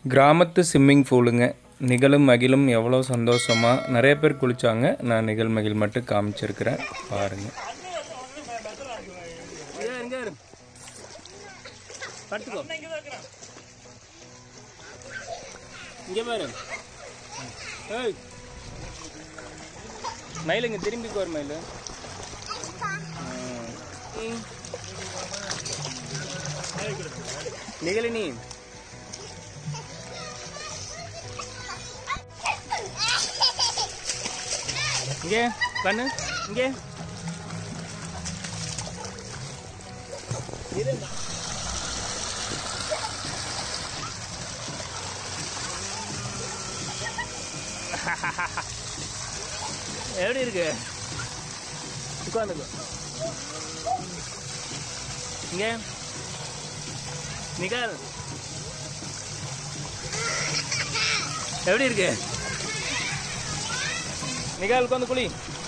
கிராமத்து ஸ்விம்மிங் பூலுங்க நிகழும் மகிழும் எவ்வளோ சந்தோஷமாக நிறைய பேர் குளித்தாங்க நான் நிகழ் மகிழ் மட்டும் காமிச்சிருக்கிறேன் பாருங்கள் எங்க இரு படுத்துக்கோ இங்க பாரு ஏய் மயிலுங்க திரும்பிக்கு ஒரு மயில் நிகழினி இங்கே பண்ணு இங்கே இரு எப்படி இருக்கு உட்காந்துக்கோ இங்க நிகால் எப்படி இருக்கு நிகால் உட்காந்து குளி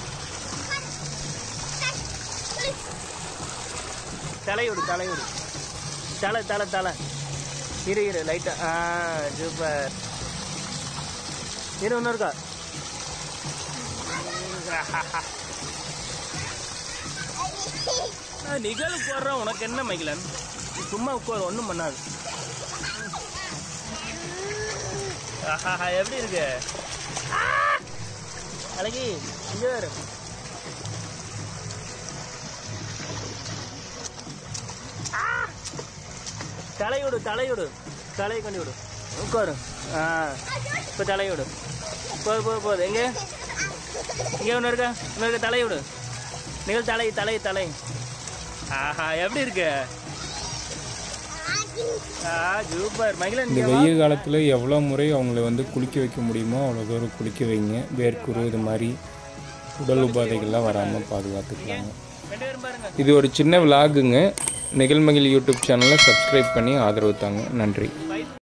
தலையோடு தலையோடு தலை தலை தலை இரு இரு லைட்டா ஆ சூப்பர் இரு ஒன்று இருக்கா நிகழ் உட்கார்றான் உனக்கு என்ன மைகிலன் நீ சும்மா உட்கார் ஒன்றும் பண்ணாது ஆஹாஹா, எப்படி இருக்கு ஆ! அழகி இங்க வரு ஆ! தலையோடு தலையோடு தலையை கொண்டு விடு உட்காரு ஆ இப்போ தலையோடு போது போது போது எங்க இங்க ஒன்று இருக்கா இன்னும் இருக்க தலையை விடு நிகழ் தலை தலை தலை ஆஹா எப்படி இருக்கு ஆ சூப்பர் மகிழன் இந்த இங்க வா. வெயில் காலத்தில் எவ்வளோ முறை அவங்கள வந்து குளிக்க வைக்க முடியுமோ அவ்வளோ தூரம் குளிக்க வைங்க வேர்க்குரு இது மாதிரி உடல் உபாதைகள்லாம் வராமல் பாதுகாத்துக்கலாங்க ரெண்டு பேரும் பாருங்க இது ஒரு சின்ன விலாகுங்க நிகழ்மகிழ் யூடியூப் சேனலை சப்ஸ்கிரைப் பண்ணி ஆதரவு தாங்க நன்றி